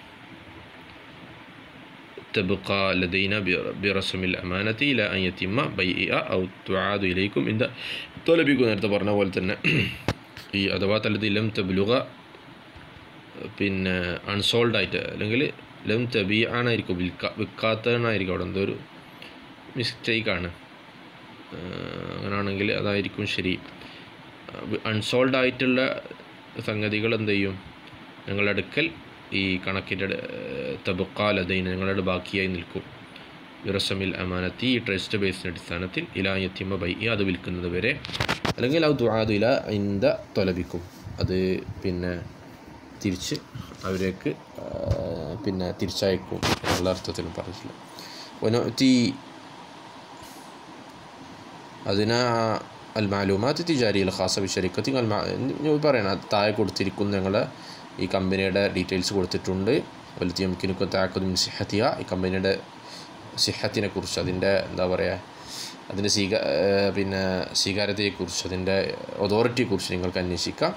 تبقى لدينا برسم الأمانة إلى أن يتم بيئها أو تعاد إليكم عند طلبكم നേരത്തെ പറഞ്ഞ പോലെ തന്നെ ഈ അഥവാ തലത്തിൽ ലം തബ്ലുക പിന്നെ അൺസോൾഡ് ആയിട്ട് അല്ലെങ്കിൽ ലം തബി ആണായിരിക്കും വിൽക്ക വിൽക്കാത്തതായിരിക്കും അവിടെ എന്തോ ഒരു മിസ്റ്റേക്കാണ് അങ്ങനെയാണെങ്കിൽ അതായിരിക്കും ശരി അൺസോൾഡ് ആയിട്ടുള്ള സംഗതികൾ എന്ത് ചെയ്യും ഞങ്ങളുടെ അടുക്കൽ ഈ കണക്കിൻ്റെ തബുക്കാലതൈന് ഞങ്ങളുടെ ബാക്കിയായി നിൽക്കും യുറസമിൽ അമാനത്തി ഈ ട്രസ്റ്റ് ബേസിൻ്റെ അടിസ്ഥാനത്തിൽ ഇലാ യത്തിമ ബൈ അത് വിൽക്കുന്നത് വരെ അല്ലെങ്കിൽ അത് ദുആദു ഇല ഇന്ത തൊലപിക്കും അത് പിന്നെ തിരിച്ച് അവരേക്ക് പിന്നെ തിരിച്ചയക്കും എന്നുള്ള അർത്ഥത്തിലും പറഞ്ഞില്ല ഒനത്തി അതിന് അൽ മാലൂമാത്ത് തിജാരിയിൽ ഖാസ വിശരിക്കത്തി അൽ പറയണം താഴെ കൊടുത്തിരിക്കുന്ന ഞങ്ങൾ ഈ കമ്പനിയുടെ ഡീറ്റെയിൽസ് കൊടുത്തിട്ടുണ്ട് വലുത്തി നമുക്കിനൊക്കെ താക്കതും സിഹത്തിയ ഈ കമ്പനിയുടെ സിഹത്തിനെ കുറിച്ച് അതിൻ്റെ എന്താ പറയുക അതിൻ്റെ സ്വീകാ പിന്നെ സ്വീകാര്യതയെക്കുറിച്ച് അതിൻ്റെ അതോറിറ്റിയെക്കുറിച്ച് നിങ്ങൾക്ക് അന്വേഷിക്കാം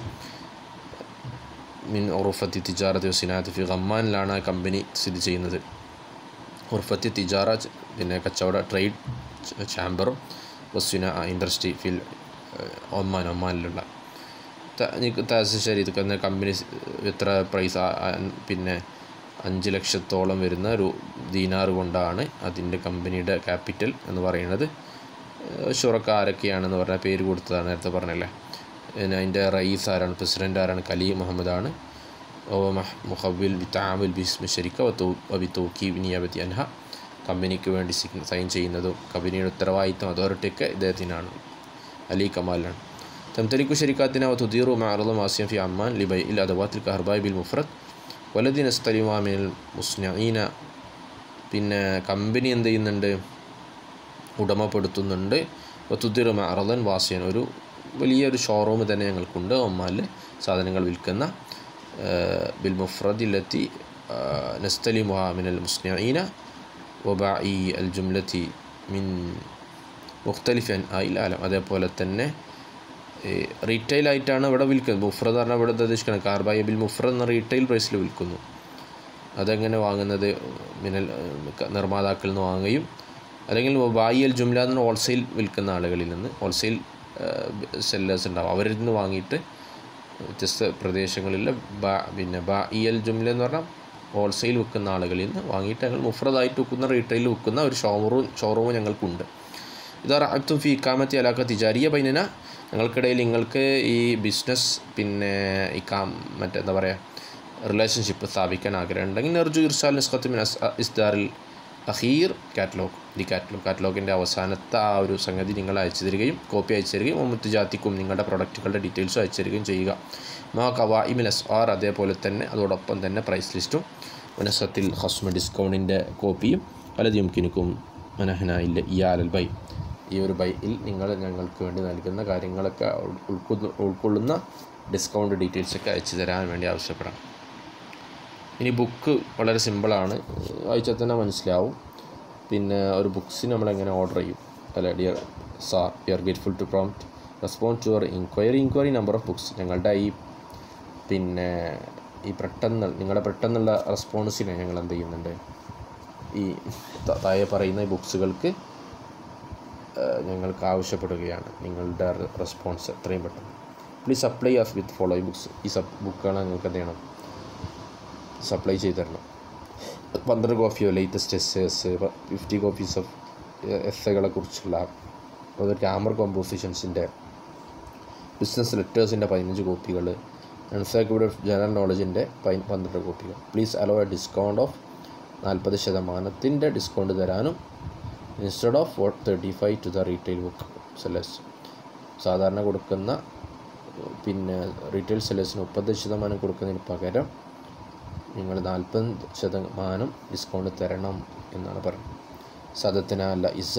മിൻ ഉറുഫത്തി തിജാറത്ത് സിനാത്ത് ഫി ഖമ്മാനിലാണ് ആ കമ്പനി സ്ഥിതി ചെയ്യുന്നത് ഉറുഫത്തി തിജാറ പിന്നെ കച്ചവട ട്രേഡ് ചാമ്പറും വസ്വിന ഇൻഡസ്ട്രി ഫിൽ ഒമാൻ ഒമാനിലുള്ള ശരി ഇതൊക്കെ കമ്പനി എത്ര പ്രൈസ് പിന്നെ അഞ്ച് ലക്ഷത്തോളം വരുന്ന ഒരു ദീനാർ കൊണ്ടാണ് അതിൻ്റെ കമ്പനിയുടെ ക്യാപിറ്റൽ എന്ന് പറയുന്നത് ഷുറക്ക ആരൊക്കെയാണെന്ന് പറഞ്ഞ പേര് കൊടുത്തതാണ് നേരത്തെ പറഞ്ഞല്ലേ പിന്നെ അതിൻ്റെ റയീസ് ആരാണ് പ്രസിഡൻ്റ് ആരാണ് കലീം മുഹമ്മദ് ആണ് ഓ മുഹബിൽ ബിത്താമുൽ ബിസ്മി ഷരിക്ക വബി തൂക്കി നിയാബത്തി അൻഹ കമ്പനിക്ക് വേണ്ടി സൈൻ ചെയ്യുന്നതും കമ്പനിയുടെ ഉത്തരവാദിത്വം അതോറിറ്റിയൊക്കെ ഇദ്ദേഹത്തിനാണ് അലി കമാലാണ് تمتلك شركاتنا وتدير معرض ماسيا في عمان لبيع الأدوات الكهربائية بالمفرد والذي نستلمها من المصنعين പിന്നെ കമ്പനി എന്ത് ചെയ്യുന്നുണ്ട് ഉടമപ്പെടുത്തുന്നുണ്ട് ഒത്തുതിർ മറലൻ വാസിയൻ ഒരു വലിയൊരു ഷോറൂം തന്നെ ഞങ്ങൾക്കുണ്ട് ഒമാനിൽ സാധനങ്ങൾ വിൽക്കുന്ന ബിൽ മുഫ്രദിലെത്തി നസ്തലി മുഹാമിൻ അൽ മുസ്നീന വബായി അൽ ജുംലത്തി മിൻ മുഖ്തലിഫ് ആയിൽ ആലം അതേപോലെ തന്നെ റീറ്റെയിൽ ആയിട്ടാണ് ഇവിടെ വിൽക്കുന്നത് മുഫ്രദ് പറഞ്ഞാൽ ഇവിടെ ഉദ്ദേശിക്കുന്നത് കാർബായ ബിൽ മുഫ്രദ് എന്ന റീറ്റെയിൽ പ്രൈസിൽ വിൽക്കുന്നു അതെങ്ങനെ വാങ്ങുന്നത് മിനൽ നിർമ്മാതാക്കളിൽ നിന്ന് വാങ്ങുകയും അല്ലെങ്കിൽ ബായിയൽ ജുംല എന്ന് ഹോൾസെയിൽ വിൽക്കുന്ന ആളുകളിൽ നിന്ന് ഹോൾസെയിൽ സെല്ലേഴ്സ് ഉണ്ടാവും അവരിൽ നിന്ന് വാങ്ങിയിട്ട് വ്യത്യസ്ത പ്രദേശങ്ങളിൽ ബാ പിന്നെ ബാ ഇ എൽ ജുംല എന്ന് പറഞ്ഞാൽ ഹോൾസെയിൽ വിൽക്കുന്ന ആളുകളിൽ നിന്ന് വാങ്ങിയിട്ട് ഞങ്ങൾ മുഫ്രദായിട്ട് വിൽക്കുന്ന റീറ്റെയിൽ വിൽക്കുന്ന ഒരു ഷോറൂം ഷോറൂം ഞങ്ങൾക്കുണ്ട് ഇതാ റാബ്ത്തും ഫി ഇക്കാമത്തി അലാക്ക തിജാരിയ ബൈനന ഞങ്ങൾക്കിടയിൽ നിങ്ങൾക്ക് ഈ ബിസിനസ് പിന്നെ ഈ കാം മറ്റെന്താ പറയുക റിലേഷൻഷിപ്പ് സ്ഥാപിക്കാൻ ആഗ്രഹം ഉണ്ടെങ്കിൽ നെർജു ഇർസാൽ നിസ്ഖത്ത് മിൻ അസ് ഇസ്താറിൽ അഖീർ കാറ്റലോഗ് ഈ കാറ്റലോഗ് കാറ്റലോഗിൻ്റെ അവസാനത്തെ ആ ഒരു സംഗതി നിങ്ങൾ അയച്ചു തരികയും കോപ്പി അയച്ചു തരികയും ഒമ്പത്ത് ജാത്തിക്കും നിങ്ങളുടെ പ്രൊഡക്റ്റുകളുടെ ഡീറ്റെയിൽസും അയച്ചു തരികയും ചെയ്യുക മാ കവാ ഇമിൽ എസ് ആർ അതേപോലെ തന്നെ അതോടൊപ്പം തന്നെ പ്രൈസ് ലിസ്റ്റും മനസത്തിൽ ഹസ്മ ഡിസ്കൗണ്ടിൻ്റെ കോപ്പിയും പലതും കിനിക്കും മനഹനായില്ല ഇയാലൽ ബൈ ഈ ഒരു ബൈയിൽ നിങ്ങൾ ഞങ്ങൾക്ക് വേണ്ടി നൽകുന്ന കാര്യങ്ങളൊക്കെ ഉൾക്കൊള്ളുന്ന ഉൾക്കൊള്ളുന്ന ഡിസ്കൗണ്ട് ഡീറ്റെയിൽസൊക്കെ അയച്ചു തരാൻ വേണ്ടി ആവശ്യപ്പെടാം ഇനി ബുക്ക് വളരെ സിമ്പിളാണ് വായിച്ചാൽ തന്നെ മനസ്സിലാവും പിന്നെ ഒരു ബുക്സിന് നമ്മളെങ്ങനെ ഓർഡർ ചെയ്യും അല്ല dear sir we are grateful to prompt respond to your inquiry inquiry number of books ഞങ്ങളുടെ ഈ പിന്നെ ഈ പെട്ടെന്ന് നിങ്ങളുടെ പെട്ടെന്നുള്ള റെസ്പോൺസിനെ ഞങ്ങൾ എന്ത് ചെയ്യുന്നുണ്ട് ഈ ത- താഴെ പറയുന്ന ഈ ബുക്സുകൾക്ക് ഏഹ്, ഞങ്ങൾക്ക് ആവശ്യപ്പെടുകയാണ് നിങ്ങളുടെ റെസ്പോൺസ് എത്രയും പെട്ടെന്ന് please apply as with following books ഈ സബ് ബുക്കുകൾ നിങ്ങൾക്ക് എന്ത് ചെയ്യണം സപ്ലൈ ചെയ്ത് തരണം പന്ത്രണ്ട് കോപ്പിയോ ലേറ്റസ്റ്റ് എസ്സേഴ്സ് ഫിഫ്റ്റി കോപ്പീസ് ഓഫ് എസ്സകളെ കുറിച്ചുള്ള അതുപോലെ ക്യാമറ കോമ്പോസിഷൻസിൻ്റെ ബിസിനസ് ലെറ്റേഴ്സിൻ്റെ പതിനഞ്ച് കോപ്പികൾ എൻസൈക്ലോപീഡിയ ഓഫ് ജനറൽ നോളജിൻ്റെ പന്ത്രണ്ട് കോപ്പികൾ please allow a discount of നാൽപ്പത് ശതമാനത്തിൻ്റെ ഡിസ്കൗണ്ട് തരാനും instead of for thirty five to the retail book sellers സാധാരണ കൊടുക്കുന്ന പിന്നെ റീറ്റെയിൽ സെല്ലേഴ്സിന് മുപ്പത് ശതമാനം കൊടുക്കുന്നതിന് പകരം നിങ്ങൾ നാൽപ്പത് ശതമാനം ഡിസ്കൗണ്ട് തരണം എന്നാണ് പറയുന്നത് സദത്തിന അല്ല ഇസ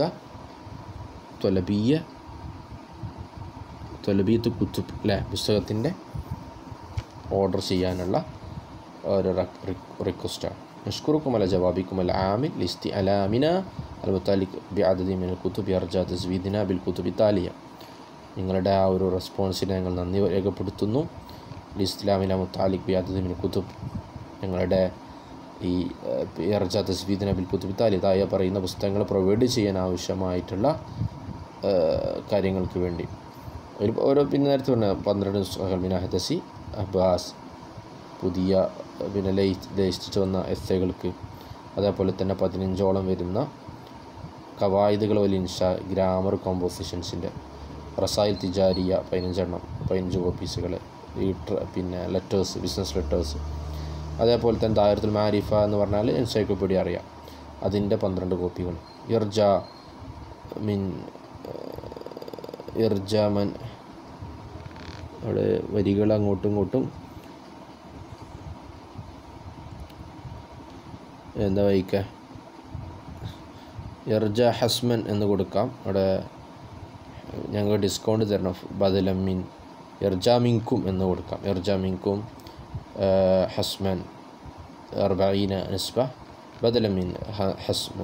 തൊലബീയ തൊലബീത്ത് കുത്തുബ് അല്ലേ പുസ്തകത്തിൻ്റെ ഓർഡർ ചെയ്യാനുള്ള ഒരു റിക്വസ്റ്റാണ് نشكركم على جوابكم العامل لاستعلامنا المتعلق بعدد من الكتب يرجى تزويدنا بالكتب التالية നിങ്ങളുടെ ആ ഒരു റെസ്പോൺസിന് ഞങ്ങൾ നന്ദി രേഖപ്പെടുത്തുന്നു ഇസ്ലാമില മുത്താലിക് ബിയാദിമിൻ കുത്തുബ് ഞങ്ങളുടെ ഈ ഇർജ തസ്ബീദിന ബിൽ കുത്തുബ് താലി തായ പറയുന്ന പുസ്തകങ്ങൾ പ്രൊവൈഡ് ചെയ്യാൻ ആവശ്യമായിട്ടുള്ള ആ, കാര്യങ്ങൾക്ക് വേണ്ടി ഒരു ഓരോ പിന്നെ നേരത്തെ പറഞ്ഞ പന്ത്രണ്ട് മിനാഹദസി അബ്ബാസ് പുതിയ പിന്നെ ലയിച്ച് ലയിച്ചിട്ട് വന്ന എസ്സേകൾക്ക് അതേപോലെ തന്നെ പതിനഞ്ചോളം വരുന്ന കവായിദുകൾ വലിൻഷ ഗ്രാമർ കോമ്പോസിഷൻസിൻ്റെ റസായിൽ തിജാരിയ പതിനഞ്ചെണ്ണം പതിനഞ്ച് കോപ്പീസുകൾ ഈ ട്ര- പിന്നെ ലെറ്റേഴ്സ് ബിസിനസ് ലെറ്റേഴ്സ് അതേപോലെ തന്നെ ദായരത്തുൽ മാരിഫ എന്ന് പറഞ്ഞാൽ എൻസൈക്ലോപീഡിയ അറിയാം അതിൻ്റെ പന്ത്രണ്ട് കോപ്പികൾ ഇർജ മിൻ ഇർജാമൻ അവിടെ വരികൾ അങ്ങോട്ടും ഇങ്ങോട്ടും എന്താ വായിക്കുക ഇർജ ഹസ്മൻ എന്ന് കൊടുക്കാം അവിടെ ഞങ്ങൾ ഡിസ്കൗണ്ട് തരണം ബദലമിൻ ഇർജാമിൻകും എന്ന് കൊടുക്കാം ഇർജാമിൻകും ഹസ്മൻ അർബീന നിസ്ബ ബദലമിൻ ഹസ്മ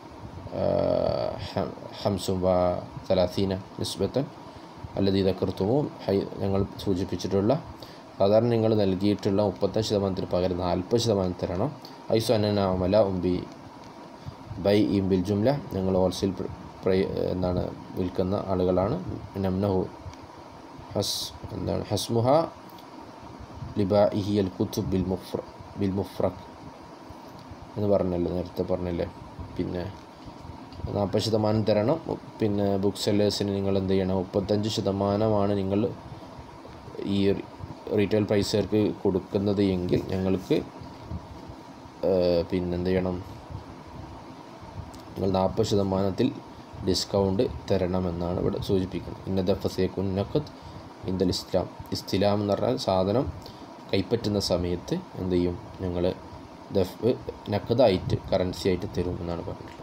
ഹംസും വ തലാത്തീന നിസ്ബത്തൻ അല്ലത് ഇതക്കർത്തുമോ ഹൈ ഞങ്ങൾ സൂചിപ്പിച്ചിട്ടുള്ള സാധാരണ നിങ്ങൾ നൽകിയിട്ടുള്ള മുപ്പത്തഞ്ച് ശതമാനത്തിന് പകരം നാൽപ്പത് ശതമാനം തരണം ഐസു അനനാമല ഉംബി ബൈ ഇം ബിൽ ജുംല ഞങ്ങൾ ഹോൾസെയിൽ പ്രൈ എന്താണ് വിൽക്കുന്ന ആളുകളാണ് നംനഹു ഹസ് എന്താണ് ഹസ്മുഹ ലിബാ ഇഹിയൽ കുത്തുബ് ബിൽ മുഫ്ര ബിൽ മുഫ്രഖ് എന്ന് പറഞ്ഞല്ലോ നേരത്തെ പറഞ്ഞില്ലേ പിന്നെ നാൽപ്പത് ശതമാനം തരണം പിന്നെ ബുക്ക് സെല്ലേഴ്സിന് നിങ്ങൾ എന്ത് ചെയ്യണം മുപ്പത്തഞ്ച് ശതമാനമാണ് നിങ്ങൾ ഈ റീറ്റെയിൽ പ്രൈസുകാർക്ക് കൊടുക്കുന്നത് എങ്കിൽ ഞങ്ങൾക്ക് ഏഹ്, പിന്നെന്ത് ചെയ്യണം നിങ്ങൾ നാൽപ്പത് ശതമാനത്തിൽ ഡിസ്കൗണ്ട് തരണമെന്നാണ് ഇവിടെ സൂചിപ്പിക്കുന്നത് ഇന്ന ദഫസേക്കുൻ നഖത്ത് ഇന്ദൽ ഇസ്ലാം ഇസ്തിലാം എന്ന് പറഞ്ഞാൽ സാധനം കൈപ്പറ്റുന്ന സമയത്ത് എന്ത് ചെയ്യും ഞങ്ങൾ ദഫ് നഖതായിട്ട് കറൻസി ആയിട്ട് തരും എന്നാണ് പറഞ്ഞിട്ടുള്ളത്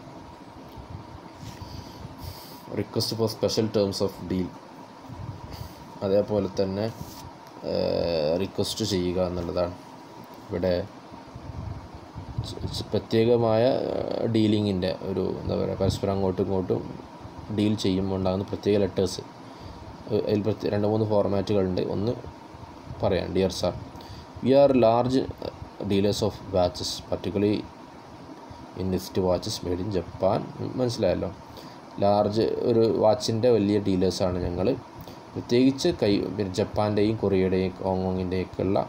request for special terms of deal അതേപോലെ തന്നെ റിക്വസ്റ്റ് ചെയ്യുക എന്നുള്ളതാണ് ഇവിടെ സ- സ- പ്രത്യേകമായ ഡീലിങ്ങിൻ്റെ ഒരു എന്താ പറയുക പരസ്പരം അങ്ങോട്ടും ഇങ്ങോട്ടും ഡീൽ ചെയ്യുമ്പോൾ ഉണ്ടാകുന്ന പ്രത്യേക ലെറ്റേഴ്സ് അതിൽ പ്രത്യേക രണ്ട് മൂന്ന് ഫോർമാറ്റുകളുണ്ട് ഒന്ന് പറയാം dear sir we are large dealers of watches particularly in list watches made in Japan മനസ്സിലായല്ലോ ലാർജ് ഒരു വാച്ചിൻ്റെ വലിയ ഡീലേഴ്സാണ് ഞങ്ങൾ പ്രത്യേകിച്ച് കൈ പിന്നെ ജപ്പാൻ്റെയും കൊറിയയുടെയും ഹോങ്കോങ്ങിൻ്റെയൊക്കെ ഉള്ള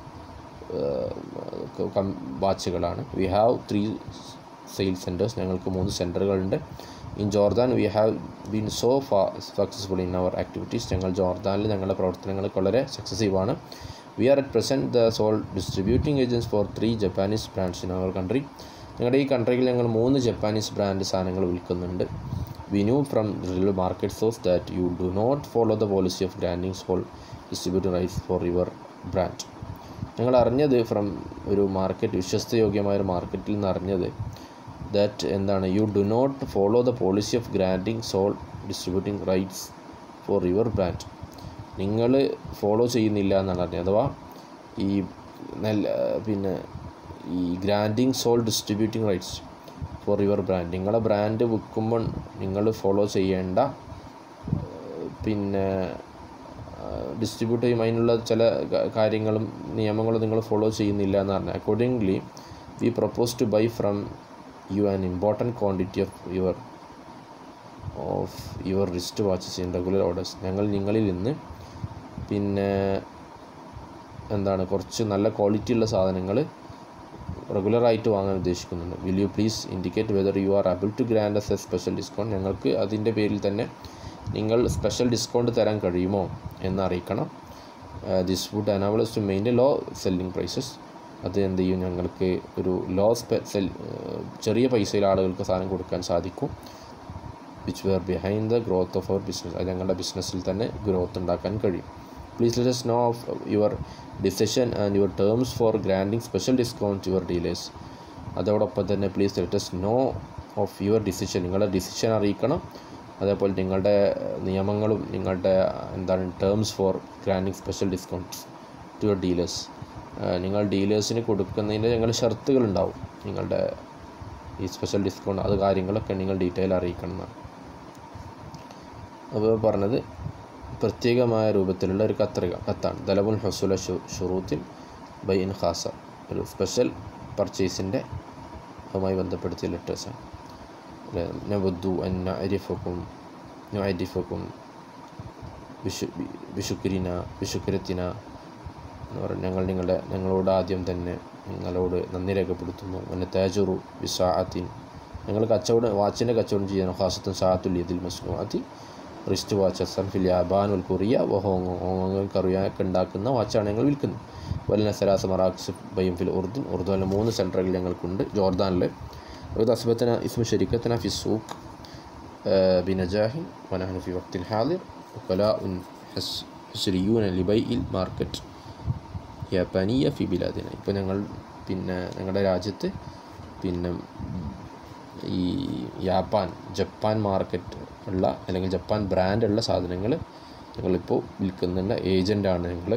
വാച്ചുകളാണ് we have three sales centres ഞങ്ങൾക്ക് മൂന്ന് സെൻറ്ററുകളുണ്ട് in Jordan we have been so far successful in our activities ഞങ്ങൾ ജോർദാനിൽ ഞങ്ങളുടെ പ്രവർത്തനങ്ങൾ വളരെ സക്സസീവാണ് we are at present the sole distributing agents for three Japanese brands in our country ഞങ്ങളുടെ ഈ കൺട്രിയിൽ ഞങ്ങൾ മൂന്ന് ജപ്പാനീസ് ബ്രാൻഡ് സാധനങ്ങൾ വിൽക്കുന്നുണ്ട് we knew from real market source that you do not follow the policy of granting sole distributing rights for your brand ഞങ്ങൾ അറിഞ്ഞത് ഫ്രം ഒരു മാർക്കറ്റ് വിശ്വസ്തയോഗ്യമായ ഒരു മാർക്കറ്റിൽ നിന്ന് അറിഞ്ഞത് ദാറ്റ് എന്താണ് you do not follow the policy of granting sole distributing rights for your brand നിങ്ങൾ ഫോളോ ചെയ്യുന്നില്ല എന്നാണ് അറിഞ്ഞത് അഥവാ ഈ നല്ല പിന്നെ ഈ granting sole distributing rights for your brand നിങ്ങളെ ബ്രാൻഡ് വിൽക്കുമ്പോൾ നിങ്ങൾ ഫോളോ ചെയ്യേണ്ട പിന്നെ ഡിസ്ട്രിബ്യൂട്ട് ചെയ്യും അതിനുള്ള ചില കാര്യങ്ങളും നിയമങ്ങളും നിങ്ങൾ ഫോളോ ചെയ്യുന്നില്ല എന്ന് പറഞ്ഞാൽ accordingly we propose to buy from you an important quantity of your of your wrist watches in regular orders ഞങ്ങൾ നിങ്ങളിൽ നിന്ന് പിന്നെ എന്താണ് കുറച്ച് നല്ല ക്വാളിറ്റി ഉള്ള സാധനങ്ങൾ റെഗുലറായിട്ട് വാങ്ങാൻ ഉദ്ദേശിക്കുന്നുണ്ട് will you please indicate whether you are able to grant us a special discount ഞങ്ങൾക്ക് അതിൻ്റെ പേരിൽ തന്നെ നിങ്ങൾ സ്പെഷ്യൽ ഡിസ്കൗണ്ട് തരാൻ കഴിയുമോ എന്ന് അറിയിക്കണം this would enable us to main low selling prices അത് എന്ത് ചെയ്യും ഞങ്ങൾക്ക് ഒരു ലോ സ്പെ സെൽ ചെറിയ പൈസയിൽ ആളുകൾക്ക് സാധനം കൊടുക്കാൻ സാധിക്കും which were behind the growth of our business അത് ഞങ്ങളുടെ ബിസിനസ്സിൽ തന്നെ ഗ്രോത്ത് ഉണ്ടാക്കാൻ കഴിയും please let us know of your decision and your terms for granting special discount your dealers അതോടൊപ്പം തന്നെ please let us know of your decision നിങ്ങളുടെ ഡിസിഷൻ അറിയിക്കണം അതേപോലെ നിങ്ങളുടെ നിയമങ്ങളും നിങ്ങളുടെ എന്താണ് terms for granting special discounts to your dealers നിങ്ങൾ ഡീലേഴ്സിന് കൊടുക്കുന്നതിൻ്റെ ഞങ്ങളുടെ ഷർത്തുകൾ ഉണ്ടാവും നിങ്ങളുടെ ഈ സ്പെഷ്യൽ ഡിസ്കൗണ്ട് അത് കാര്യങ്ങളൊക്കെ നിങ്ങൾ ഡീറ്റെയിൽ അറിയിക്കണം എന്നാണ് അപ്പോൾ പറഞ്ഞത് പ്രത്യേകമായ രൂപത്തിലുള്ള ഒരു കത്രിക കത്താണ് ദലബുൽ ഹസുല ഷുറൂത്തിൻ ബൈ ഇൻ ഖാസ ഒരു സ്പെഷ്യൽ പർച്ചേസിൻ്റെ അതുമായി ബന്ധപ്പെടുത്തിയ ലെറ്റേഴ്സാണ് നവദ്ദു അൻ അരിഫക്കും അരിഫക്കും വിഷു വിഷുക്കരിന വിഷുക്കരത്തിന എന്ന് പറഞ്ഞാൽ ഞങ്ങൾ നിങ്ങളുടെ ഞങ്ങളോട് ആദ്യം തന്നെ നിങ്ങളോട് നന്ദി രേഖപ്പെടുത്തുന്നു പിന്നെ തേജുറു വിസാഅത്തിൻ ഞങ്ങൾ കച്ചവടം വാച്ചിൻ്റെ കച്ചവടം ചെയ്യുന്നു ഖാസത്തും സാത്തുൽ യദിൽ മസ്നുഅത്തി റിസ്റ്റ് വാച്ച് അസൻ ഫിൽ യാബാൻ ഉൽ കൊറിയ ഹോങ് ഹോങ് കറിയൊക്കെ ഉണ്ടാക്കുന്ന വാച്ചാണ് ഞങ്ങൾ വിൽക്കുന്നത് വല്ല സലാസ് മറാക്സ് ബൈം ഫിൽ ഉർദുൻ ഉറുദുവിലെ മൂന്ന് സെൻറ്ററുകൾ ഞങ്ങൾക്കുണ്ട് ജോർദാനിൽ ഇത് അസ്ബത്തന ഇസ്മ ഷരിക്കത്തന ഫി സൂഖ് ബിനജാഹിൻ ونحن في وقت الحاضر وكلاء حسريون لبيع الماركت യാപ്പാനിയ ഫി ബിലാദിന ഇപ്പോൾ ഞങ്ങൾ പിന്നെ ഞങ്ങളുടെ രാജ്യത്ത് പിന്നെ ഈ യാപ്പാൻ ജപ്പാൻ മാർക്കറ്റ് ഉള്ള അല്ലെങ്കിൽ ജപ്പാൻ ബ്രാൻഡുള്ള സാധനങ്ങൾ ഞങ്ങളിപ്പോൾ വിൽക്കുന്നുണ്ട് ഏജൻ്റാണ് ഞങ്ങൾ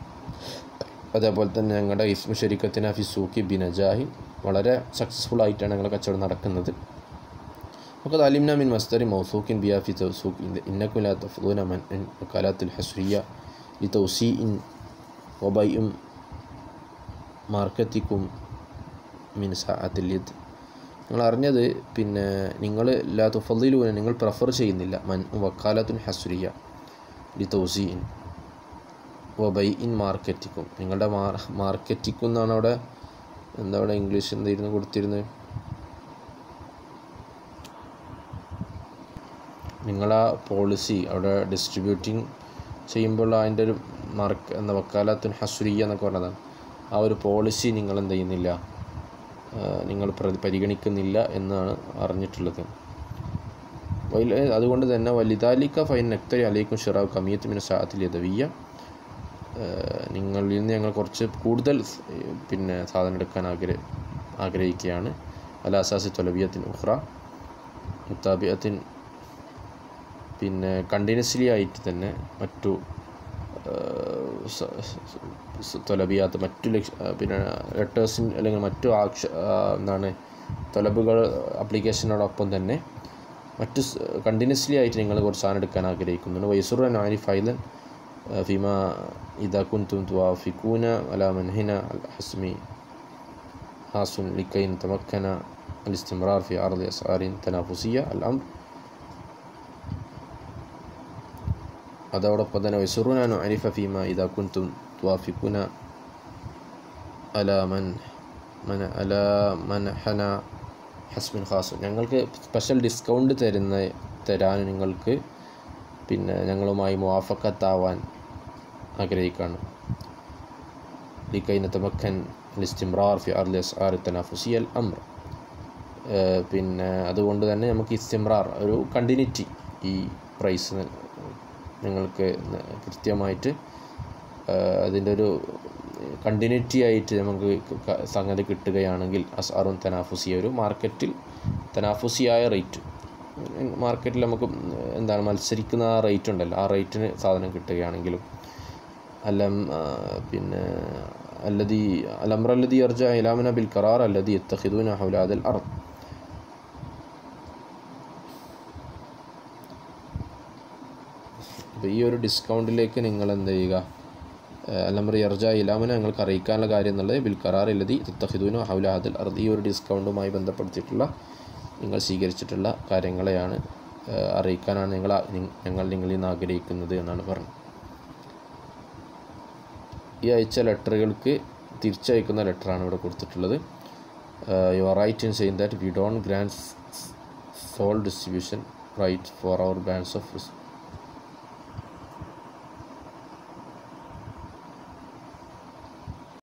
അതേപോലെ തന്നെ ഞങ്ങളുടെ ഇസ്മു ഷെരിക്കത്തിന് ഫിസൂക്കി ബിനജാഹി വളരെ സക്സസ്ഫുൾ ആയിട്ടാണ് ഞങ്ങളുടെ കച്ചവടം നടക്കുന്നത് وقد علمنا من مصدر موثوق بها في توثيق إنكم لا تفضون من وكالات الحصرية لتوسيع وبيع മാർക്കറ്റിക്കും മീൻ സാഅത്തില്യത് നിങ്ങൾ അറിഞ്ഞത് പിന്നെ നിങ്ങൾ ലാ തുഫലിലൂന നിങ്ങൾ പ്രിഫർ ചെയ്യുന്നില്ല മൻ വക്കാലത്തുൻ ഹസുരിയ ലി തൗസീൻ വബൈ ഇൻ മാർക്കറ്റിക്കും നിങ്ങളുടെ മാർ മാർക്കറ്റിക്കും എന്നാണ് അവിടെ എന്താ അവിടെ ഇംഗ്ലീഷ് എന്തായിരുന്നു കൊടുത്തിരുന്നത് നിങ്ങളാ പോളിസി അവിടെ ഡിസ്ട്രിബ്യൂട്ടിങ് ചെയ്യുമ്പോൾ അതിൻ്റെ ഒരു മാർക്ക് എന്താ വക്കാലത്തുൻ ഹസുരിയ എന്നൊക്കെ പറഞ്ഞതാണ് ആ ഒരു പോളിസി നിങ്ങൾ എന്ത് ചെയ്യുന്നില്ല നിങ്ങൾ പരിഗണിക്കുന്നില്ല എന്നാണ് അറിഞ്ഞിട്ടുള്ളത് അതുകൊണ്ട് തന്നെ വലിതാലിക്ക ഫൈൻ നക്തരി അലൈക്കും ഷിറാവ് കമിയത്ത് മിന സാത്തിൽ യദവിയ നിങ്ങളിൽ നിന്ന് ഞങ്ങൾ കുറച്ച് കൂടുതൽ പിന്നെ സാധനം എടുക്കാൻ ആഗ്രഹ ആഗ്രഹിക്കുകയാണ് അല അസാസി തൊലബിയത്തിൻ ഉഹ്റ മുത്താബിയത്തിൻ പിന്നെ കണ്ടിന്യൂസ്ലി ആയിട്ട് തന്നെ മറ്റു തൊലബിയാത്ത് മറ്റു ലക്ഷ പിന്നെ ലെറ്റേഴ്സിൻ അല്ലെങ്കിൽ മറ്റു ആക്ഷ എന്താണ് തൊലബുകൾ ആപ്ലിക്കേഷനോടൊപ്പം തന്നെ മറ്റ് കണ്ടിന്യൂസ്ലി ആയിട്ട് നിങ്ങൾ കുറച്ച് സാധനം എടുക്കാൻ ആഗ്രഹിക്കുന്നുണ്ട് വൈസുർ നാരി ഫൈലൻ ഫിമ ഇതാ കുന്തും തുവാഫിക്കൂന അല മൻഹിന അൽ ഹസ്മി حاصل لكي نتمكن الاستمرار في عرض أسعار تنافسية الأمر അതോടൊപ്പം തന്നെ വൈസുറുന നുഅരിഫ ഫീമ ഇദാ കുൻതും തുവാഫിക്കുന അല മൻ മന അല മനഹന ഹസ്മിൻ ഖാസ് ഞങ്ങൾക്ക് സ്പെഷ്യൽ ഡിസ്കൗണ്ട് തരുന്ന തരാൻ നിങ്ങൾക്ക് പിന്നെ ഞങ്ങളുമായി മുവാഫക്കത്താവാൻ ആഗ്രഹിക്കുകയാണ് لكي نتمكن الاستمرار في عرض الأسعار التنافسية الأمر ഏഹ് പിന്നെ അതുകൊണ്ട് തന്നെ നമുക്ക് ഇസ്തിമ്രാർ ഒരു കണ്ടിന്യൂറ്റി ഈ പ്രൈസ് നിങ്ങൾക്ക് ന- കൃത്യമായിട്ട് ഏഹ് അതിൻ്റെ ഒരു കണ്ടിന്യൂറ്റി ആയിട്ട് നമുക്ക് ക- സംഗതി കിട്ടുകയാണെങ്കിൽ അസാറും തനാഫുസിയ ഒരു മാർക്കറ്റിൽ തനാഫുസിയായ റേറ്റ് മാർക്കറ്റിൽ നമുക്ക് എന്താണ് മത്സരിക്കുന്ന ആ റേറ്റ് ഉണ്ടല്ലോ ആ റേറ്റിന് സാധനം കിട്ടുകയാണെങ്കിലും അലം ആ, പിന്നെ الذي الأمر الذي يرجع إلى من بالقرار الذي يتخذون حول هذا الأرض അപ്പോൾ ഈ ഒരു ഡിസ്കൗണ്ടിലേക്ക് നിങ്ങൾ എന്ത് ചെയ്യുക അല്ലമറി അർജ ഇലാമന ഞങ്ങൾക്ക് അറിയിക്കാനുള്ള കാര്യം എന്നുള്ളത് ബിൽ കറാർ ഇല്ലതി തത്തഹിദൂനോ ഹൗലാഹദിൽ അർദ് ഈ ഒരു ഡിസ്കൗണ്ടുമായി ബന്ധപ്പെടുത്തിയിട്ടുള്ള നിങ്ങൾ സ്വീകരിച്ചിട്ടുള്ള കാര്യങ്ങളെയാണ് ആ, അറിയിക്കാനാണ് നിങ്ങൾ ആ- നി- ഞങ്ങൾ നിങ്ങളിൽ നിന്ന് ആഗ്രഹിക്കുന്നത് എന്നാണ് പറഞ്ഞത് ഈ അയച്ച ലെറ്ററുകൾക്ക് തിരിച്ചയക്കുന്ന ലെറ്ററാണ് ഇവിടെ കൊടുത്തിട്ടുള്ളത് you are right in saying that we don't grant sole distribution right for our brands of